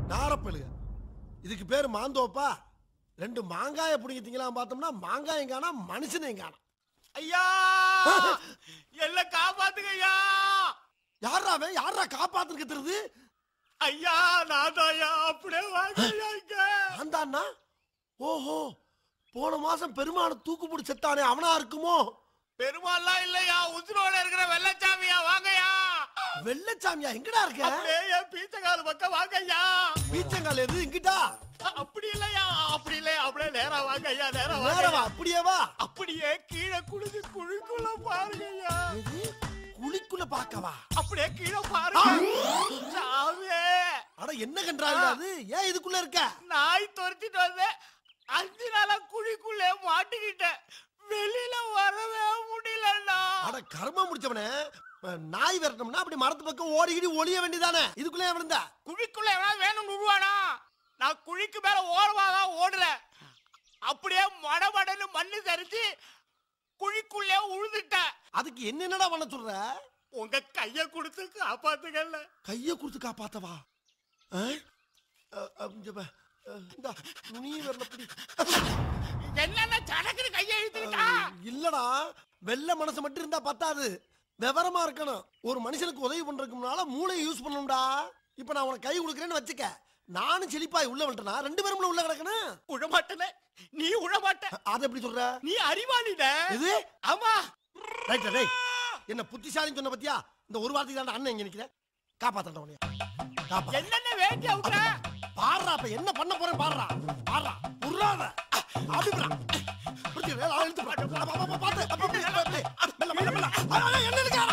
நாரப்பழுக இதுக்கு பேர் மாந்தோப்பா ரெண்டு மாங்காய பிடிங்கிட்டீங்களா பார்த்தோம்னா மாங்காயம் காணா மனுஷனையும் காணா ஐயா என்ன காப்பாத்துங்க ஐயா யாரா அவன் யாரா காப்பாத்துன்னு கத்துறது ஐயா நான் தான் ஐயா அப்படியே வாங்க ஐயா இங்க அந்தாண்ணா ஓஹோ போன மாசம் பெருமான தூக்கு பிடிச்சி செத்தானே அவனா இருக்குமோ பெருமாள்லாம் இல்லையா உசுரோட இருக்கிற வெள்ளச்சாமியா வாங்கய்யா வெள்ளச்சாமியா எங்கடா இருக்க அப்படியே என் பீச்சங்கால் பக்கம் வாங்க ஐயா பீச்சங்கால் எது இங்கிட்டா அப்படி இல்லையா அப்படி இல்லையா அப்படியே நேரா வாங்க ஐயா நேரா வாங்க வேறவா ஐயா. அப்படியே வா அப்படியே கீழே குளிச்சு குழிக்குள்ள பாருங்க ஐயா எது? குழிக்குள்ள பாக்கவா அப்படியே கீழே பாருங்க சாமி அட என்ன கன்றாங்க அது ஏன் இதுக்குள்ள இருக்க நாய் துரத்திட்டு வந்தேன் அஞ்சு நாளா குழிக்குள்ளே மாட்டிக்கிட்டேன் வெளியில வரவே முடியலண்ணா அட கர்மம் முடிச்சவனே அஹ், நாய் விரட்டணும்னா அப்படி மரத்து பக்கம் ஓடிக்கிடி ஒளிய வேண்டியதானே இதுக்குள்ள ஏன் விழுந்த குழிக்குள்ள எவனா வேணும்னு விடுவானா நான் குழிக்கு மேல ஓரமாக ஓடல அப்படியே மடமடன்னு மண்ணு சரிச்சு குழிக்குள்ளே உழுதுட்டேன் அதுக்கு என்னென்னடா பண்ண சொல்ற உங்க கைய கொடுத்து காப்பாத்துங்கல்ல கைய கொடுத்து காப்பாத்தவா அஹ்? அஹ், அஹ், இங்க பா. அஹ், இந்தா, நீ வரல பிடி என்னென்ன சடக்குன்னு கையை இழுத்துக்கிட்டா அஹ், இல்லடா வெள்ளை மனசு மட்டும் இருந்தா பத்தாது விவரமா இருக்கணும் ஒரு மனுஷனுக்கு உதவி பண்றதுக்கு முன்னால மூளையை யூஸ் பண்ணணும்டா இப்ப நான் உனக்கு கை கொடுக்குறேன்னு வச்சுக்க நானும் செழிப்பாய் உள்ள வந்துட்டேனா ரெண்டு பேரும் உள்ள கிடக்கணும் உழமாட்டல நீ உழமாட்ட அதை எப்படி சொல்ற நீ அறிவாளிட இது ஆமா ரைட்ல டேய் என்ன புத்திசாலின்னு சொன்ன பத்தியா இந்த ஒரு வார்த்தைக்கு தான் அண்ணன் இங்க நிக்கிறேன் காப்பாத்தண்ட உனைய காப்பா என்னென்ன வேண்டி அவுக்குற பாடுறா அப்ப என்ன பண்ண போறேன் பாடுறா பாடுறா உருளாத அப்படிடா புரிஞ்சு வேலை இழுத்து பாட்டு அப்ப அப்ப பாத்து அப்ப அப்படி அப்படி மெல்ல மெல்ல மெல்ல அட, அட, என்ன இருக்காரா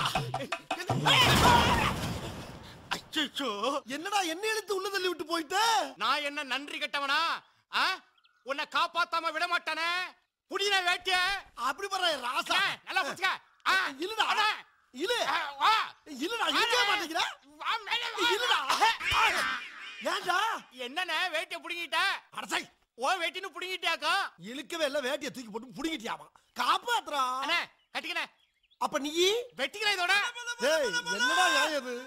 அச்சோ என்னடா என்ன இழுத்து உள்ள தள்ளி விட்டு போயிட்ட நான் என்ன நன்றி கெட்டவனா ஆ? உன்னை காப்பாத்தாம விட மாட்டானே புடின வேட்டிய அப்படி பாரு ராசா ஏய், நல்லா புடிச்சுக்க ஆ, இல்லடா அண்ணே. இழு ஆ, வா. இல்லடா இழுக்க மாட்டேங்கிற வா, மேல வா. இல்லடா ஏன்டா என்னண்ணே வேட்டிய புடுங்கிட்ட அடசை ஓ வேட்டின்னு புடுங்கிட்டியாக்கா இழுக்கவே இல்ல வேட்டியை தூக்கி போட்டு புடிங்கிட்டியாமா காப்பாத்துறா அண்ணே கட்டிக்கண்ணே அப்ப நீ வெட்டிக்கிறேன் இதோட ஏய் என்னடா நியாயம் இது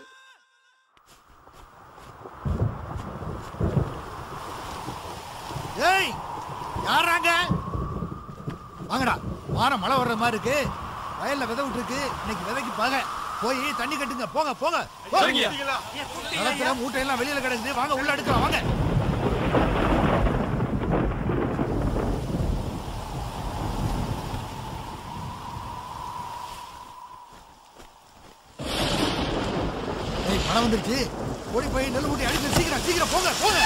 ஏய் யாராங்க வாங்கடா வாரம் மழை வர்ற மாதிரி இருக்கு வயல்ல விதை விட்டுருக்கு இன்னைக்கு விதைக்கு பாக போய் தண்ணி கட்டுங்க போங்க போங்க போங்க நிலத்துல மூட்டை எல்லாம் வெளியில கிடக்குது வாங்க உள்ள எடுக்கலாம் வாங்க ஏய் மழை வந்துருச்சு ஓடி போய் நெல் மூட்டை அடிச்சு சீக்கிரம் சீக்கிரம் போங்க போங்க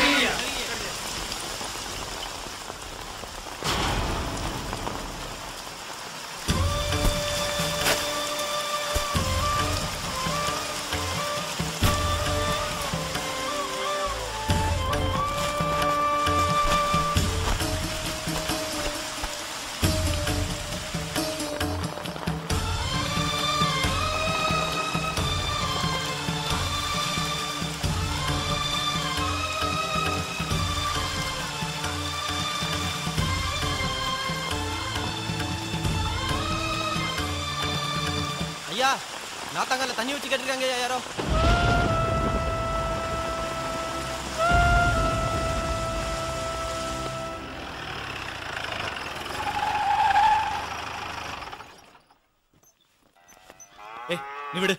ஐயா நாத்தாங்கல்ல தண்ணி ஊற்றி கேட்டிருக்காங்க ஐயா யாரோ ஏய் நீ விடு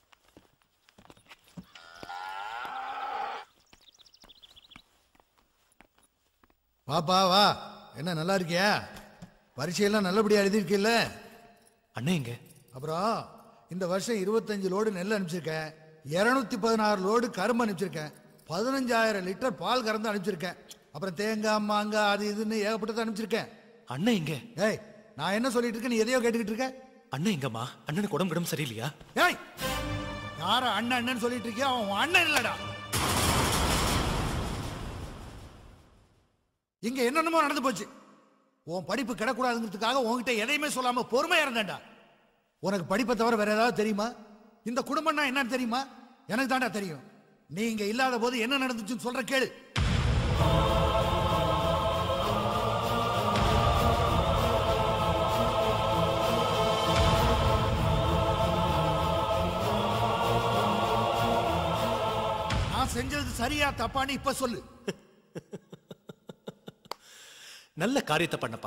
வாப்பா வா என்ன நல்லா இருக்கியா பரீட்சையெல்லாம் நல்லபடியா எழுதியிருக்கில்ல அண்ணன் எங்க அப்புறம் இந்த வருஷம் இருபத்தஞ்சு லோடு நெல் அனுப்பிச்சிருக்கேன் இருநூத்தி பதினாறு லோடு கரும்பு அனுப்பிச்சிருக்கேன் பதினஞ்சாயிரம் லிட்டர் பால் கறந்து அனுப்பிச்சிருக்கேன் அப்புறம் தேங்காய் மாங்காய் அது இதுன்னு ஏகப்பட்டதை அனுப்பிச்சிருக்கேன் அண்ணன் எங்க ஏய் நான் என்ன சொல்லிட்டு இருக்கேன் நீ எதையோ கேட்டுக்கிட்டு இருக்க அண்ணன் எங்கம்மா அண்ணனுக்கு உடம்பு கிடம் சரியில்லையா ஏய் யார அண்ணன் அண்ணன் சொல்லிட்டு இருக்கியா அவன் உன் அண்ணன் இல்லடா இங்க என்னென்னமோ நடந்து போச்சு உன் படிப்பு கிடக்கூடாதுங்கிறதுக்காக உன்கிட்ட எதையுமே சொல்லாம பொறுமையா இருந்தேன்டா உனக்கு படிப்பை தவிர வேற ஏதாவது தெரியுமா இந்த குடும்பம்னா என்னன்னு தெரியுமா எனக்கு தான்டா தெரியும் நீ இங்க இல்லாத போது என்ன நடந்துச்சுன்னு சொல்ற கேளு நான் நான் செஞ்சது சரியா தப்பான்னு இப்ப சொல்லு நல்ல காரியத்தை பண்ணப்பா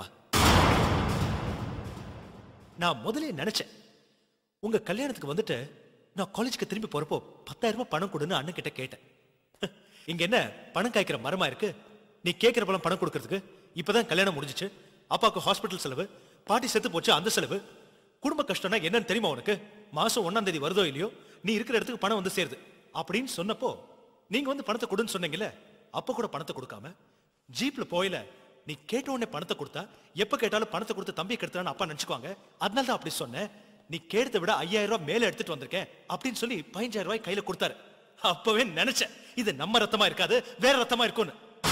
நான் முதலே நினைச்சேன் உங்க கல்யாணத்துக்கு வந்துட்டு நான் காலேஜுக்கு திரும்பி போறப்போ பத்தாயிரம் ரூபாய் பணம் கொடுன்னு அண்ணன் கிட்ட கேட்டேன் இங்க என்ன பணம் காய்க்கிற மரமா இருக்கு நீ கேட்கிற பணம் பணம் கொடுக்கறதுக்கு இப்பதான் கல்யாணம் முடிஞ்சுச்சு அப்பாவுக்கு ஹாஸ்பிட்டல் செலவு பாட்டி செத்து போச்சு அந்த செலவு குடும்ப கஷ்டம்னா என்னன்னு தெரியுமா உனக்கு மாசம் ஒண்ணாம் தேதி வருதோ இல்லையோ நீ இருக்கிற இடத்துக்கு பணம் வந்து சேருது அப்படின்னு சொன்னப்போ நீங்க வந்து பணத்தை கொடுன்னு சொன்னீங்கல்ல அப்ப கூட பணத்தை கொடுக்காம ஜீப்ல போயில நீ கேட்ட உடனே பணத்தை கொடுத்தா எப்ப கேட்டாலும் பணத்தை கொடுத்து தம்பி கெடுத்தான்னு அப்பா நினைச்சுக்குவாங்க அதனால தான் அப்படி சொன்னேன் நீ கேட்டதை விட ஐயாயிரம் ரூபாய் மேல எடுத்துட்டு வந்திருக்கேன் அப்படின்னு சொல்லி பதினஞ்சாயிரம் ரூபாய் கையில கொடுத்தாரு அப்பவே நினைச்சேன் இது நம்ம ரத்தமா இருக்காது வேற ரத்தமா இருக்கும்னு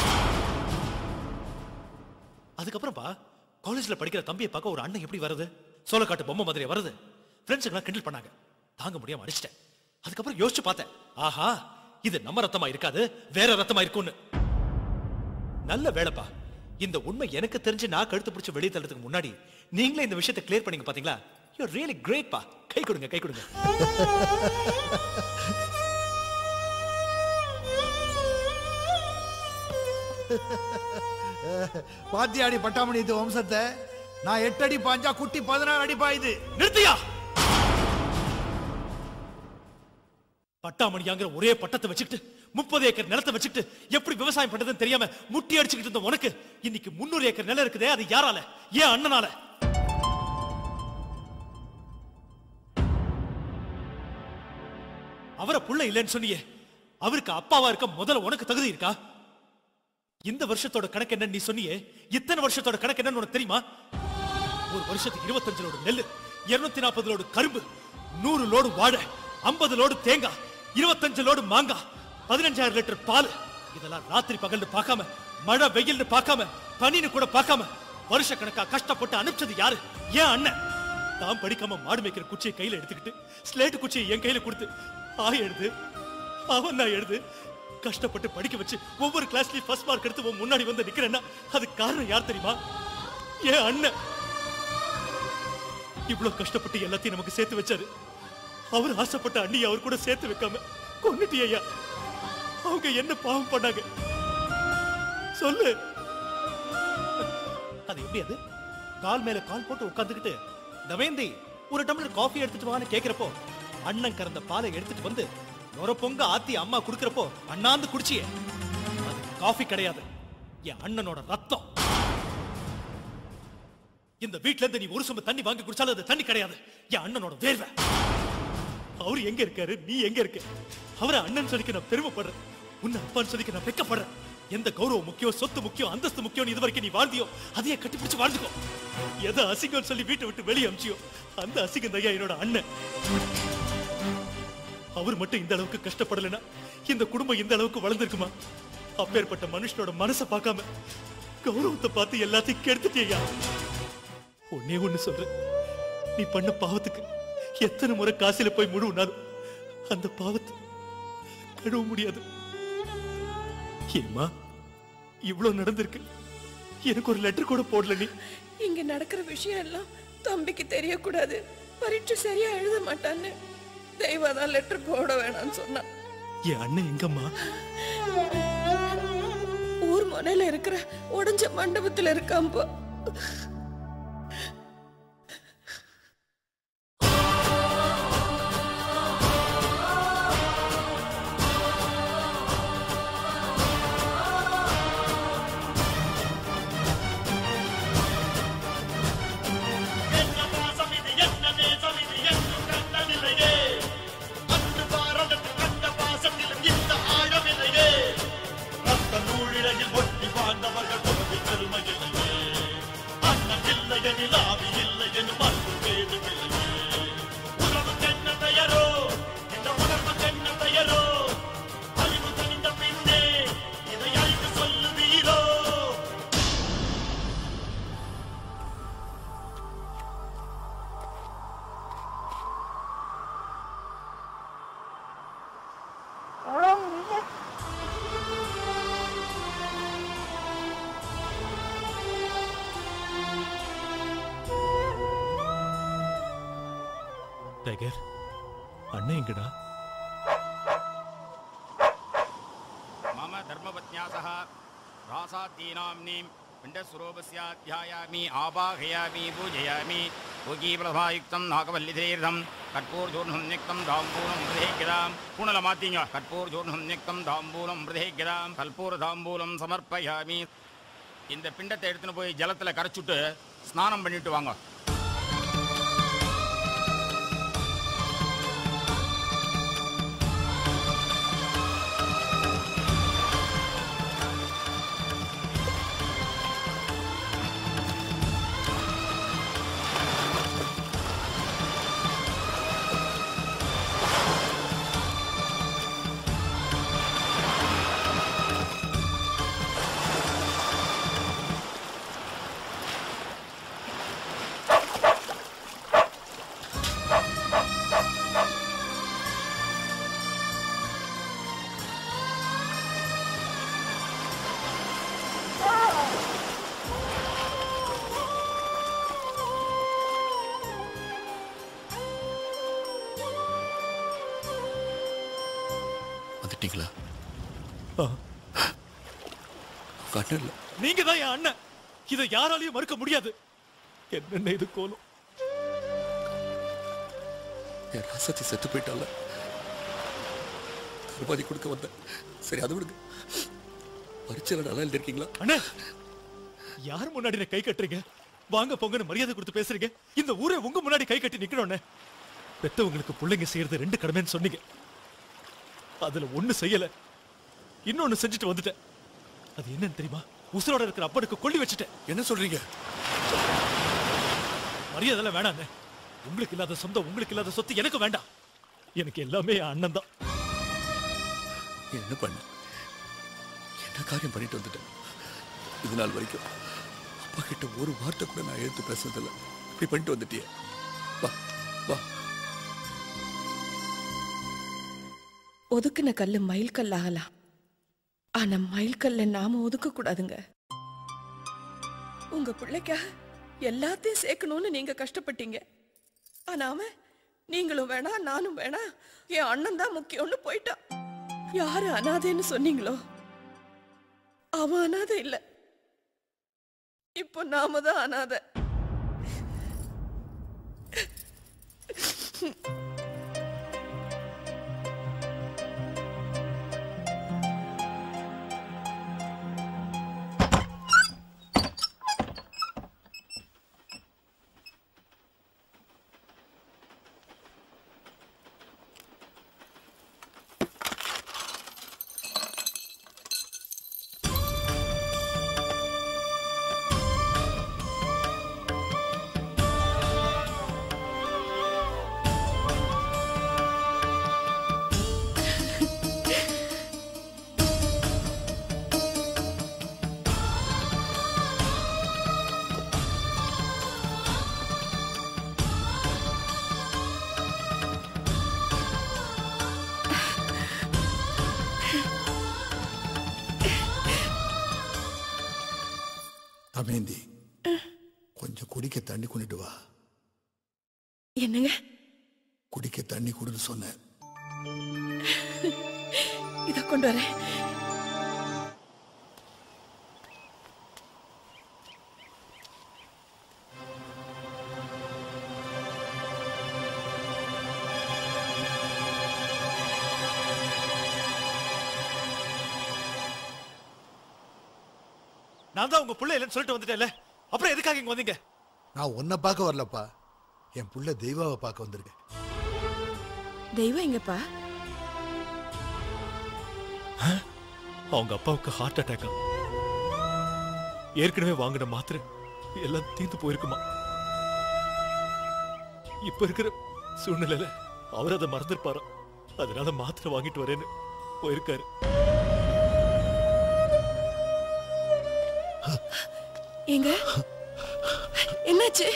அதுக்கப்புறம்ப்பா காலேஜ்ல படிக்கிற தம்பியை பார்க்க ஒரு அண்ணன் எப்படி வருது சோளக்காட்டு பொம்மை மாதிரி வருது ஃப்ரெண்ட்ஸுங்களாம் கிண்டல் பண்ணாங்க தாங்க முடியாம அடிச்சிட்டேன் அதுக்கப்புறம் யோசிச்சு பார்த்தேன் ஆஹா இது நம்ம ரத்தமா இருக்காது வேற ரத்தமா இருக்கும்னு நல்ல வேலைப்பா இந்த உண்மை எனக்கு தெரிஞ்சு நான் கழுத்து பிடிச்சு வெளியே தள்ளதுக்கு முன்னாடி நீங்களே இந்த விஷயத்தை கிளியர் பண்ணீங்க பாத்தீங்களா யூ ரியலி கிரேட் பா கை கொடுங்க கை கொடுங்க பாத்தியாடி பட்டாமணி இது வம்சத்தை நான் எட்டு அடி பாஞ்சா குட்டி பதினாறு அடி பாயுது நிறுத்தியா பட்டாமணியாங்கிற ஒரே பட்டத்தை வச்சுக்கிட்டு முப்பது ஏக்கர் நிலத்தை வச்சுக்கிட்டு எப்படி விவசாயம் பண்றதுன்னு தெரியாம முட்டி அடிச்சுக்கிட்டு இருந்த உனக்கு இன்னைக்கு முன்னூறு ஏக்கர் நிலம் இருக்குதே அது யாரால ஏன் அண்ணனால அவரை புள்ள இல்லைன்னு சொன்னியே அவருக்கு அப்பாவா இருக்க முதல்ல உனக்கு தகுதி இருக்கா இந்த வருஷத்தோட கணக்கு என்னன்னு நீ சொன்னியே இத்தனை வருஷத்தோட கணக்கு என்னன்னு உனக்கு தெரியுமா ஒரு வருஷத்துக்கு இருபத்தஞ்சு லோடு நெல்லு இருநூத்தி நாற்பது லோடு கரும்பு நூறு லோடு வாழை ஐம்பது லோடு தேங்காய் இருபத்தஞ்சு லோடு மாங்காய் பதினஞ்சாயிரம் லிட்டர் பால் இதெல்லாம் ராத்திரி பகல்னு பார்க்காம மழை வெயில்னு பார்க்காம பனின்னு கூட பார்க்காம வருஷ கணக்கா கஷ்டப்பட்டு அனுப்பிச்சது யாரு ஏன் அண்ணன் தான் படிக்காம மாடு மேய்க்கிற குச்சியை கையில எடுத்துக்கிட்டு ஸ்லேட்டு குச்சியை என் கையில கொடுத்து ஆய் எழுது அவன் நான் எழுது கஷ்டப்பட்டு படிக்க வச்சு ஒவ்வொரு கிளாஸ்லயும் ஃபர்ஸ்ட் மார்க் எடுத்து உன் முன்னாடி வந்து நிக்கிறேன்னா அது காரணம் யார் தெரியுமா ஏன் அண்ணன் இவ்வளவு கஷ்டப்பட்டு எல்லாத்தையும் நமக்கு சேர்த்து வச்சாரு அவர் ஆசைப்பட்ட அண்ணி அவர் கூட சேர்த்து வைக்காம கொன்னுட்டியா அவங்க என்ன பாவம் பண்ணாங்க சொல்லு அது எப்படி அது கால் மேல கால் போட்டு உட்கார்ந்துகிட்டு தவேந்தி ஒரு டம்ளர் காஃபி எடுத்துட்டு வான்னு கேக்குறப்போ அண்ணன் கறந்த பாலை எடுத்துட்டு வந்து நொர பொங்க ஆத்தி அம்மா குடுக்கறப்போ அண்ணாந்து குடிச்சியே அது காஃபி கிடையாது என் அண்ணனோட ரத்தம் இந்த வீட்ல இருந்து நீ ஒரு சொம்பு தண்ணி வாங்கி குடிச்சாலும் அது தண்ணி கிடையாது என் அண்ணனோட வேர்வை அவரு எங்க இருக்காரு நீ எங்க இருக்க அவரை அண்ணன் சொல்லிக்க நான் பெருமைப்படுறேன் உன்னை அப்பான்னு சொல்லிக்க நான் வெக்கப்படுறேன் எந்த கௌரவம் முக்கியம் சொத்து முக்கியம் அந்தஸ்து முக்கியம் இது வரைக்கும் நீ வாழ்ந்தியோ அதையே கட்டிப்பிடிச்சு வாழ்ந்துக்கோ எதை அசிங்கம் சொல்லி வீட்டை விட்டு வெளியே அமிச்சியோ அந்த அசிங்கம் தையா என்னோட அண்ணன் அவர் மட்டும் இந்த அளவுக்கு கஷ்டப்படலைன்னா இந்த குடும்பம் இந்த அளவுக்கு வளர்ந்திருக்குமா அப்பேற்பட்ட மனுஷனோட மனசை பார்க்காம கௌரவத்தை பார்த்து எல்லாத்தையும் கெடுத்துட்டியா ஒன்னே ஒண்ணு சொல்றேன் நீ பண்ண பாவத்துக்கு எத்தனை முறை காசில போய் முழுவினாலும் அந்த பாவத்தை கழுவ முடியாது ஏம்மா இவ்வளவு நடந்திருக்கு எனக்கு ஒரு லெட்டர் கூட போடல நீ இங்க நடக்கிற விஷயம் எல்லாம் தம்பிக்கு தெரியக்கூடாது பரீட்சை சரியா எழுத மாட்டான்னு தெய்வா தான் லெட்டர் போட வேணாம்னு சொன்னான் என் அண்ணன் எங்கம்மா ஊர் முனையில இருக்கிற உடைஞ்ச மண்டபத்துல இருக்காம்பா என்ன பாசம் இது என்ன நேசம் இது என்றும் கண்டதில்லையே அன்று பாரதத்தில் கண்ட பாசத்திலும் இந்த ஆழமில்லையே ரத்த நூழிழையில் ஒட்டி வாழ்ந்தவர்கள் உறவில் பெருமை இல்லையே அண்ணன் இல்லை எனில் ஆவி இல்லை எனும் அன்பு வேதுமில்லையே உறவுக்கு என்ன பெயரோ இந்த உணர்வுக்கு என்ன பெயரோ அறிவு தெரிந்த பின்னே இதை அறிந்து சொல்லுவீரோ டைகர் அண்ணன் எங்கடா धर्मपत्न्या सह रासाद्दीनाम्नीं पिण्डस्वरूपस्याध्यायामि आवाहयामि पूजयामि भोगीप्रभायुक्तं नागवल्लिधीर्धं कर्पूर्चूर्णं निक्तं தாம்பூலம் பிரதேகிதாம் பூணல மாத்தீங்க கற்பூர்ச்சூர்ணம் நிக்தம் தாம்பூலம் பிரதேகிதாம் கற்பூர தாம்பூலம் சமர்ப்பயாமி இந்த பிண்டத்தை எடுத்துன்னு போய் ஜலத்துல கரைச்சுட்டு ஸ்நானம் பண்ணிட்டு வாங்க வந்துட்டீங்களா கண்ணல்ல நீங்க தான் என் அண்ணன் இதை யாராலையும் மறுக்க முடியாது என்னென்ன இது கோலம் என் ராசத்தி செத்து போயிட்டால கருமாதி கொடுக்க வந்தேன் சரி அது விடுங்க பரிச்சையில நல்லா எழுதிருக்கீங்களா அண்ணே யார் முன்னாடி என்ன கை கட்டுறீங்க வாங்க பொங்கன்னு மரியாதை கொடுத்து பேசுறீங்க இந்த ஊரே உங்க முன்னாடி கை கட்டி நிக்கணும்னே பெத்தவங்களுக்கு பிள்ளைங்க செய்யறது ரெண்டு கடமைன்னு சொன்னீங்க அதுல ஒண்ணு செய்யல இன்னொன்னு செஞ்சுட்டு வந்துட்டேன் அது என்னன்னு தெரியுமா உசுரோட இருக்கிற அப்பனுக்கு கொள்ளி வச்சுட்டேன் என்ன சொல்றீங்க மரியாதைலாம் வேணாம் அண்ணே. உங்களுக்கு இல்லாத சொந்தம் உங்களுக்கு இல்லாத சொத்து எனக்கு வேண்டாம் எனக்கு எல்லாமே என் அண்ணன் தான் என்ன பண்ண என்ன காரியம் பண்ணிட்டு வந்துட்டேன் இது நாள் வரைக்கும் அப்பா கிட்ட ஒரு வார்த்தை கூட நான் எடுத்து பேசுனதில்ல இப்படி பண்ணிட்டு வந்துட்டியே வா வா ஒதுக்குன கல்லு மயில் கல் ஆகலாம் ஆனா மயில் கல்ல நாம ஒதுக்க கூடாதுங்க உங்க பிள்ளைக்காக எல்லாத்தையும் சேர்க்கணும்னு நீங்க கஷ்டப்பட்டீங்க ஆனா அவன் நீங்களும் வேணாம் நானும் வேணாம் என் அண்ணன் தான் முக்கியம்னு போயிட்டான் யாரு அனாதைன்னு சொன்னீங்களோ அவன் அனாதை இல்ல இப்போ நாம தான் அனாதை தமேந்தி கொஞ்சம் குடிக்க தண்ணி கொண்டுட்டு வா என்னங்க குடிக்க தண்ணி கொடுன்னு சொன்னேன் இத கொண்டு வரேன் நான் தான் உங்க பிள்ளை இல்லைன்னு சொல்லிட்டு வந்துட்டேன்ல அப்புறம் எதுக்காக இங்க வந்தீங்க நான் உன்னை பார்க்க வரலப்பா என் புள்ள தெய்வாவை பார்க்க வந்திருக்கேன் தெய்வம் எங்கப்பா அவங்க அப்பாவுக்கு ஹார்ட் அட்டாக்கா ஏற்கனவே வாங்கின மாத்திரை எல்லாம் தீர்ந்து போயிருக்குமா இப்ப இருக்கிற சூழ்நிலையில அவர் அதை மறந்துருப்பாரா அதனால மாத்திரை வாங்கிட்டு வரேன்னு போயிருக்காரு எங்க என்னாச்சு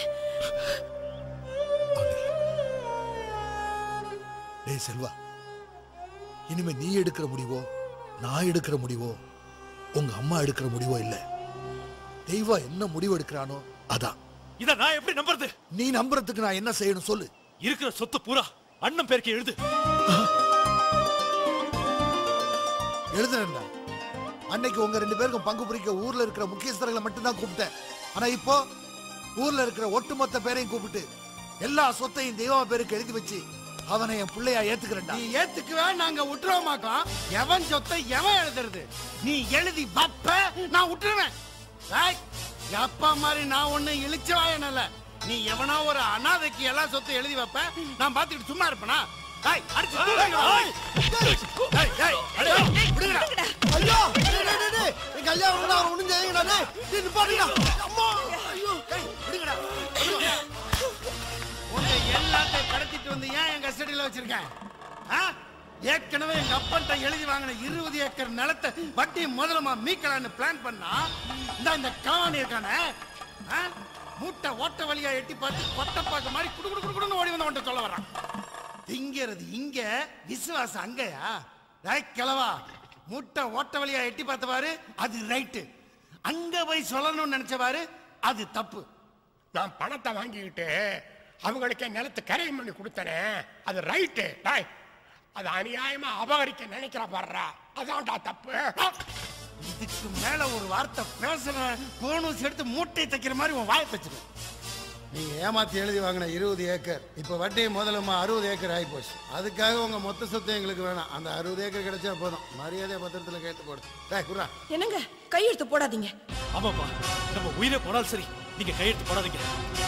டேய் செல்வா இனிமே நீ எடுக்கிற முடிவோ நான் எடுக்கிற முடிவோ உங்க அம்மா எடுக்கிற முடிவோ இல்ல தெய்வா என்ன முடிவு எடுக்கிறானோ அதான் இத நான் எப்படி நம்புறது நீ நம்புறதுக்கு நான் என்ன செய்யணும் சொல்லு இருக்கிற சொத்து பூரா அண்ணன் பேருக்கு எழுது எழுதுறேன்டா அன்னைக்கு உங்க ரெண்டு பேருக்கும் பங்கு பிரிக்க ஊர்ல இருக்கிற முக்கியஸ்தர்களை மட்டும்தான் கூப்பிட்டேன் ஆனா இப்போ ஊர்ல இருக்கிற ஒட்டுமொத்த பேரையும் கூப்பிட்டு எல்லா சொத்தையும் தெய்வா பேருக்கு எழுதி வச்சு அவனை என் பிள்ளையா ஏத்துக்கிறேன்டா நீ ஏத்துக்குவே நாங்க விட்டுருவோமாக்கோம் எவன் சொத்தை எவன் எழுதுறது நீ எழுதி வப்ப நான் விட்டுருவேன் ஏய், எப்ப மாதிரி நான் ஒண்ணு இழிச்சவாயனல்ல நீ எவனா ஒரு அனாதைக்கு எல்லா சொத்தையும் எழுதி வைப்ப நான் பாத்துக்கிட்டு சும்மா இருப்பேனா ஏய், அடிச்சு தூக்குங்க. ஏய், ஏய், அடி, விடுங்கடா. ஐயோ டேய், டேய், டேய், டேய். என் கல்யாணம் கூட அவன் ஒண்ணும் செய்யுங்கடா டேய். டேய், நிப்பாட்டுங்கடா. அம்மா ஐயோ ஏய், விடுங்கடா. விடுங்க. உங்க எல்லாத்தையும் கடத்திட்டு வந்து ஏன் என் கஸ்டடியில வச்சிருக்கேன் ஆ? ஏற்கனவே எங்க அப்பன்ட்ட எழுதி வாங்கின இருபது ஏக்கர் நிலத்தை வட்டி முதலமா மீக்கலான்னு பிளான் பண்ணா இந்த இந்த காவானி இருக்கானே ஆ? மூட்டை ஓட்ட வழியா எட்டி பார்த்து கொட்டப்பாக்க மாதிரி குடு குடு குடு குடுன்னு ஓடி வந்து அவன்கிட்ட சொல்ல வர்றான் திங்கிறது இங்க விசுவாசம் அங்கயா டேய் கிழவா மூட்டை ஓட்ட வழியா எட்டி பார்த்த பாரு அது ரைட்டு அங்க போய் சொல்லணும்னு நினைச்ச பாரு அது தப்பு நான் பணத்தை வாங்கிக்கிட்டு அவங்களுக்கு என் நிலத்து கரையும் பண்ணி கொடுத்தனே அது ரைட்டு டாய் அது அநியாயமா அபகரிக்க நினைக்கிற பாடுறா அதான்டா தப்பு இதுக்கு மேல ஒரு வார்த்தை பேசுற போனஸ் எடுத்து மூட்டை தைக்கிற மாதிரி உன் வாயை தச்சிடும் நீங்க ஏமாத்தி எழுதி வாங்கின இருபது ஏக்கர் இப்ப வட்டி முதலுமா அறுபது ஏக்கர் ஆகி போச்சு அதுக்காக உங்க மொத்த சொத்து எங்களுக்கு வேணாம் அந்த அறுபது ஏக்கர் கிடைச்சா போதும் மரியாதை பத்திரத்துல கேட்டு போடு டேய் குர்ரா என்னங்க கையெழுத்து போடாதீங்க ஆமாப்பா நம்ம உயிரை போனாலும் சரி நீங்க கையெழுத்து போடாதீங்க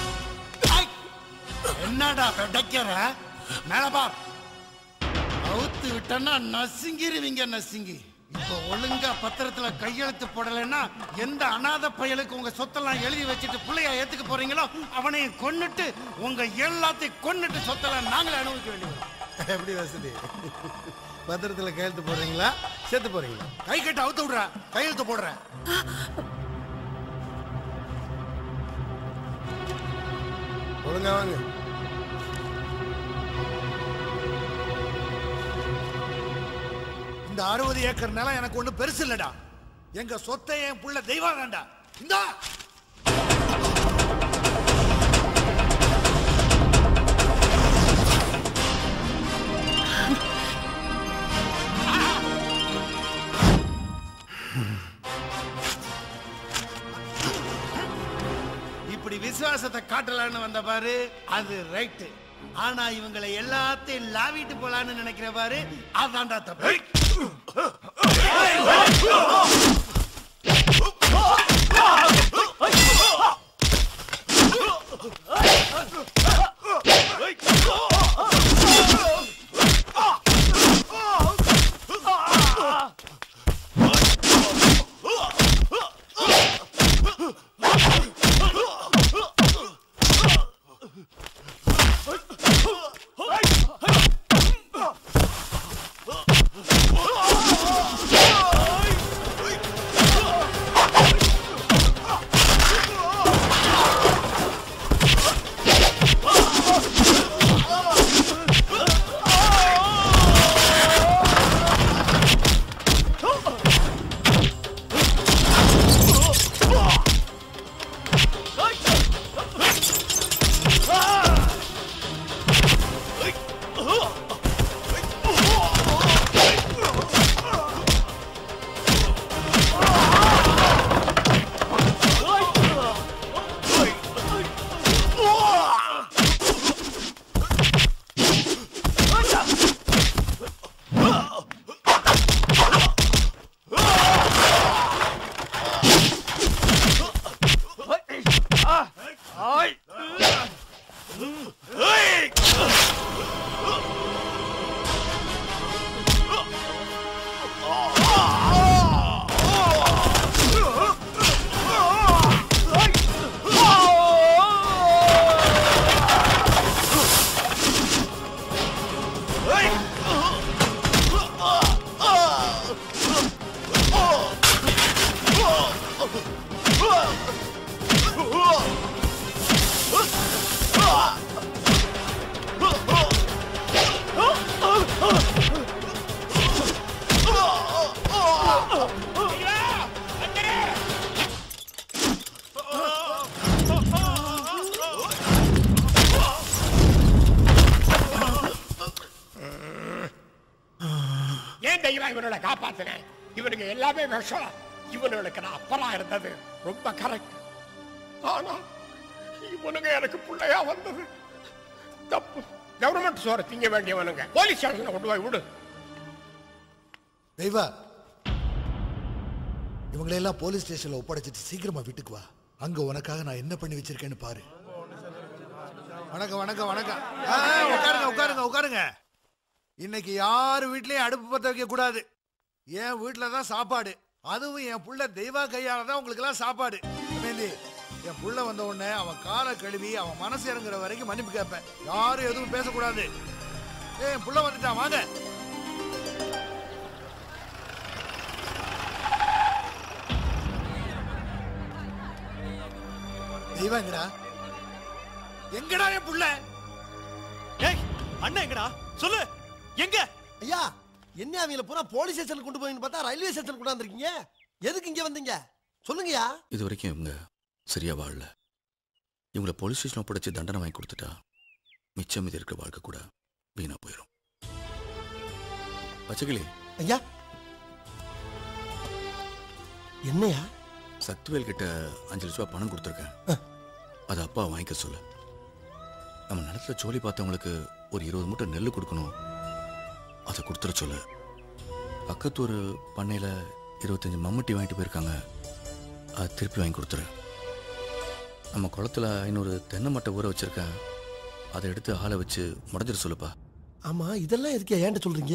என்னடா வெடைக்கிற மேல பார் அவுத்து விட்டனா நசுங்கிருவீங்க நசுங்கி இப்போ ஒழுங்கா பத்திரத்துல கையெழுத்து போடலைன்னா எந்த அனாதை பயலுக்கு உங்க சொத்தெல்லாம் எழுதி வச்சுட்டு பிள்ளைய ஏத்துக்க போறீங்களோ அவனையும் கொன்னுட்டு உங்க எல்லாத்தையும் கொன்னுட்டு சொத்தெல்லாம் நாங்களே அனுபவிக்க வேண்டியது வரும். எப்படி வசதி பத்திரத்துல கையெழுத்து போடுறீங்களா சேர்த்து போறீங்களா கை கட்ட அவுத்து விடுற கையெழுத்து போடுறேன் ஒழுங்கா வாங்க இந்த அறுபது ஏக்கர் நிலம் எனக்கு ஒண்ணு பெருசு இல்லடா எங்க சொத்தை என் புள்ள தெய்வம் வேண்டா இந்தா இப்படி விசுவாசத்தை காட்டலான்னு வந்த பாரு அது ரைட்டு ஆனா இவங்களை எல்லாத்தையும் லாவிட்டு போலான்னு நினைக்கிற பாரு அதான்டா தப்பு ஏன் தெய்வம் இவனோட காப்பாத்தினேன் இவனுங்க எல்லாமே விஷம் இவனுங்களுக்கு நான் அப்பரா இருந்தது ரொம்ப கரெக்ட் ஆனா இவனுங்க எனக்கு பிள்ளையா வந்தது தப்பு கவர்மெண்ட் சோற திங்க வேண்டியவனுங்க போலீஸ் ஸ்டேஷன்ல கொண்டு போய் விடு தெய்வா இவங்களையெல்லாம் போலீஸ் ஸ்டேஷன்ல ஒப்படைச்சிட்டு சீக்கிரமா வீட்டுக்கு வா அங்க உனக்காக நான் என்ன பண்ணி வச்சிருக்கேன்னு பாரு வணக்கம் வணக்கம் வணக்கம் ஆ, உட்காருங்க உட்காருங்க உட்காருங்க இன்னைக்கு யார் வீட்லயும் அடுப்பு பத்த வைக்க கூடாது என் வீட்டுல தான் சாப்பாடு அதுவும் என் புள்ள தெய்வா கையால தான் உங்களுக்கு எல்லாம் சாப்பாடு மேந்தி என் புள்ள வந்த உடனே அவன் காலை கழுவி அவன் மனசு இறங்குற வரைக்கும் மன்னிப்பு கேட்பேன் யாரும் எதுவும் பேசக்கூடாது ஏய் என் புள்ள வந்துட்டான் வாங்க தெய்வம் எங்கடா எங்கடா என் புள்ள ஏய் அண்ணன் எங்கடா சொல்லு எங்க ஐயா என்ன அவங்கள பூரா போலீஸ் ஸ்டேஷனுக்கு கொண்டு போயின்னு பார்த்தா ரயில்வே ஸ்டேஷனுக்கு கொண்டாந்துருக்கீங்க எதுக்கு இங்க வந்தீங்க சொல்லுங்கய்யா இது வரைக்கும் இவங்க சரியா வாழல இவங்கள போலீஸ் ஸ்டேஷன் ஒப்படைச்சு தண்டனை வாங்கி கொடுத்துட்டா மிச்சம் மீதி இருக்கிற வாழ்க்கை கூட வீணா போயிடும் பச்சைக்கிளி ஐயா என்னையா சக்திவேல் கிட்ட அஞ்சு லட்ச ரூபா பணம் கொடுத்துருக்கேன் அதை அப்பா வாங்கிக்க சொல்லு நம்ம நிலத்துல ஜோலி பார்த்தவங்களுக்கு ஒரு இருபது மூட்டை நெல் கொடுக்கணும் அதை கொடுத்துட சொல்லு பக்கத்து ஒரு பண்ணையில இருபத்தஞ்சு மம்முட்டி வாங்கிட்டு போயிருக்காங்க அதை திருப்பி வாங்கி கொடுத்துரு நம்ம குளத்துல ஐநூறு தென்னை மட்டை ஊற வச்சிருக்கேன் அதை எடுத்து ஆளை வச்சு முடஞ்சிட சொல்லுப்பா ஆமா இதெல்லாம் எதுக்கு ஏன்ட்ட சொல்றீங்க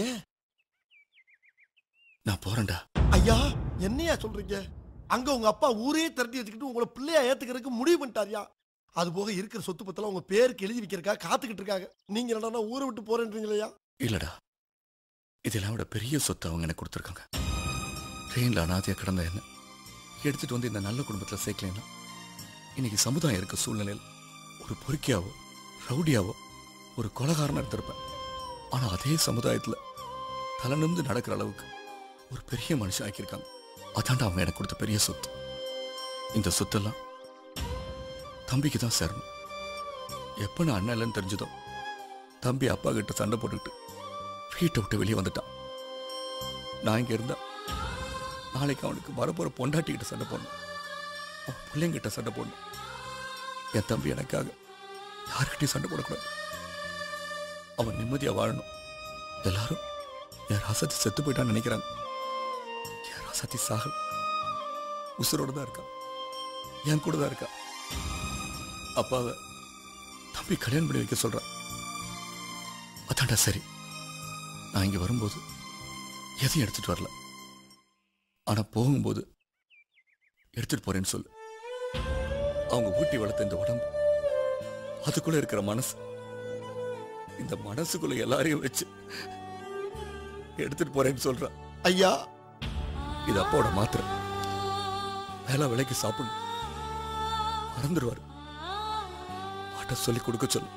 நான் போறேன்டா ஐயா என்னையா சொல்றீங்க அங்க உங்க அப்பா ஊரே திரட்டி வச்சுக்கிட்டு உங்களை பிள்ளையா ஏத்துக்கிறதுக்கு முடிவு பண்ணிட்டாரியா அது போக இருக்கிற சொத்து பத்தெல்லாம் உங்க பேருக்கு எழுதி வைக்கிறக்கா காத்துக்கிட்டு இருக்காங்க நீங்க என்னடா ஊரை விட்டு போறேன்றீங்களா இல்லடா இதெல்லாம் விட பெரிய சொத்தை அவங்க எனக்கு கொடுத்துருக்காங்க ட்ரெயினில் அனாதையாக கிடந்த என்ன எடுத்துட்டு வந்து இந்த நல்ல குடும்பத்தில் சேர்க்கலைன்னா இன்னைக்கு சமுதாயம் இருக்க சூழ்நிலையில் ஒரு பொறுக்கியாவோ ரவுடியாவோ ஒரு கொலகாரனா எடுத்திருப்பேன் ஆனால் அதே சமுதாயத்தில் தலை நிமிந்து நடக்கிற அளவுக்கு ஒரு பெரிய மனுஷன் ஆக்கியிருக்காங்க அதான்டா அவங்க எனக்கு கொடுத்த பெரிய சொத்து இந்த சொத்தெல்லாம் தம்பிக்கு தான் சேரணும் எப்போ நான் அண்ணன் இல்லைன்னு தெரிஞ்சதோ தம்பி அப்பா கிட்ட சண்டை போட்டுக்கிட்டு வீட்டை விட்டு வெளியே வந்துட்டான் நான் இங்க இருந்தா நாளைக்கு அவனுக்கு வரப்போற பொண்டாட்டிக்கிட்ட சண்டை போடணும் அவன் பிள்ளைங்கிட்ட சண்டை போடணும் என் தம்பி எனக்காக யாருக்கிட்டையும் சண்டை போடக்கூடாது அவன் நிம்மதியா வாழணும் எல்லாரும் என் ராசத்தி செத்து போயிட்டான்னு நினைக்கிறாங்க என் ராசத்தி சாகல உசுரோட தான் இருக்கா என் கூட தான் இருக்கா அப்பாவை தம்பி கல்யாணம் பண்ணி வைக்க சொல்றான் அதான்டா சரி நான் இங்க வரும்போது எதையும் எடுத்துட்டு வரல ஆனா போகும்போது எடுத்துட்டு போறேன்னு சொல்லு அவங்க ஊட்டி வளர்த்த இந்த உடம்பு அதுக்குள்ள இருக்கிற மனசு இந்த மனசுக்குள்ள எல்லாரையும் வச்சு எடுத்துட்டு போறேன்னு சொல்றான் ஐயா இது அப்பாவோட மாத்திரை வேலை விலைக்கு சாப்பிடணும் மறந்துடுவாரு பாட்ட சொல்லி கொடுக்க சொல்லு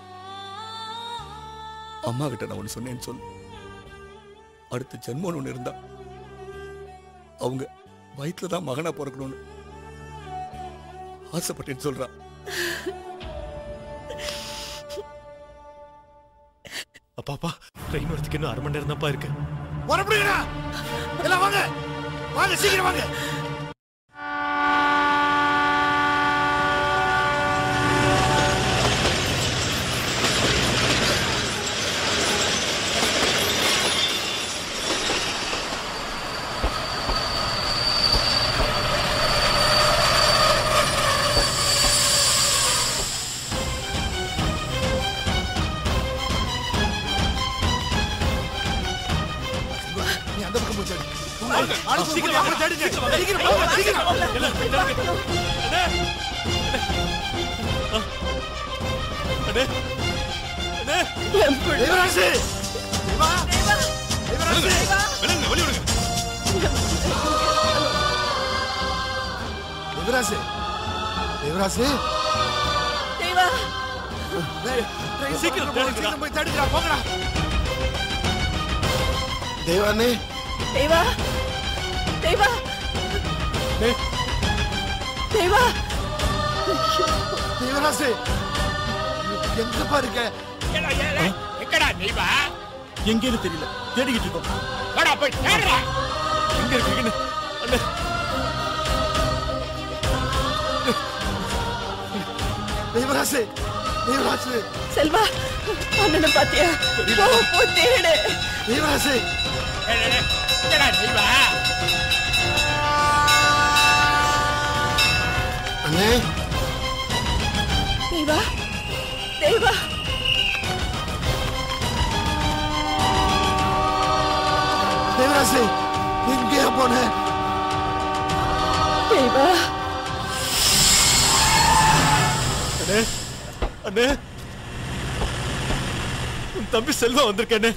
அம்மா கிட்ட நான் ஒன்று சொன்னேன்னு சொல்லு அடுத்த ஜென்மம் ஒன்று இருந்தா அவங்க வயிற்றுல தான் மகனா பிறக்கணும்னு ஆசைப்பட்டேன்னு சொல்றான் அப்பா அப்பா ட்ரெயின் வரதுக்கு இன்னும் அரை மணி நேரம் தான்ப்பா இருக்கு வரப்படுகிறா எல்லாம் வாங்க வாங்க சீக்கிரம் வாங்க நீ அந்த பக்கம் போய் தேடு. வாங்க. ஆளு சீக்கிரம் போய் வாங்க. தேடுங்க. சீக்கிரம் வாங்க. சீக்கிரம் போங்க, சீக்கிரம். எல்லாம் போய் தேடுங்க. அண்ணே. அண்ணே. அண்ணே. தேவராசு! தேவா! தேவராசு! விடுங்க, வெளிய விடுங்க. தேவராசு! தேவராசு! தேவா டேய், ட்ரெயின் சீக்கிரம் பக்கத்துல போங்க, தேடுங்கடா. சீக்கிரம் போய் தேடுங்கடா, போங்கடா. தேவானே தேவா தேவா தேவா தேவராசு! எங்கப்பா இருக்க ஏடா, ஏடா, எங்கடா தெய்வா எங்கேன்னு தெரியல தேடிக்கிட்டு இருக்கோம் வாடா போய் தேடுறா எங்க எங்க இருக்கீங்கன்னு அண்ணே தெய்வராசு தெய்வராசு செல்வா அண்ணனை பாத்தியா போ போ தேடு தெய்வராசு என்னடா செய்வா அண்ணே தெய்வா தெய்வா தேவராசு எங்கேயா போன தெய்வா அண்ணே அண்ணே உன் தம்பி செல்வா வந்திருக்கேன்னு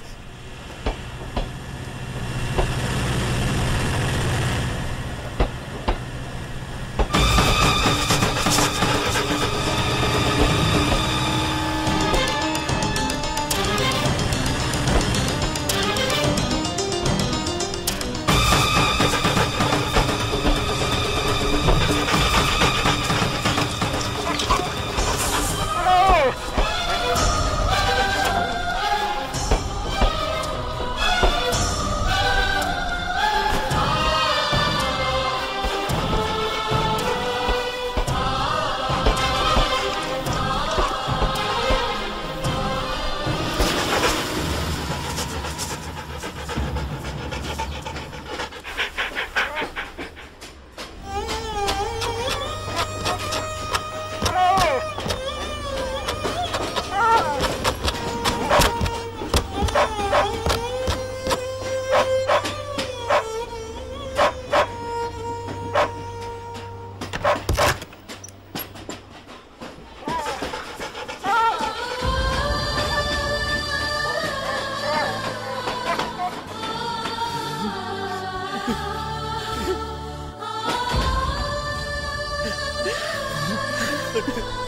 Ha ha ha!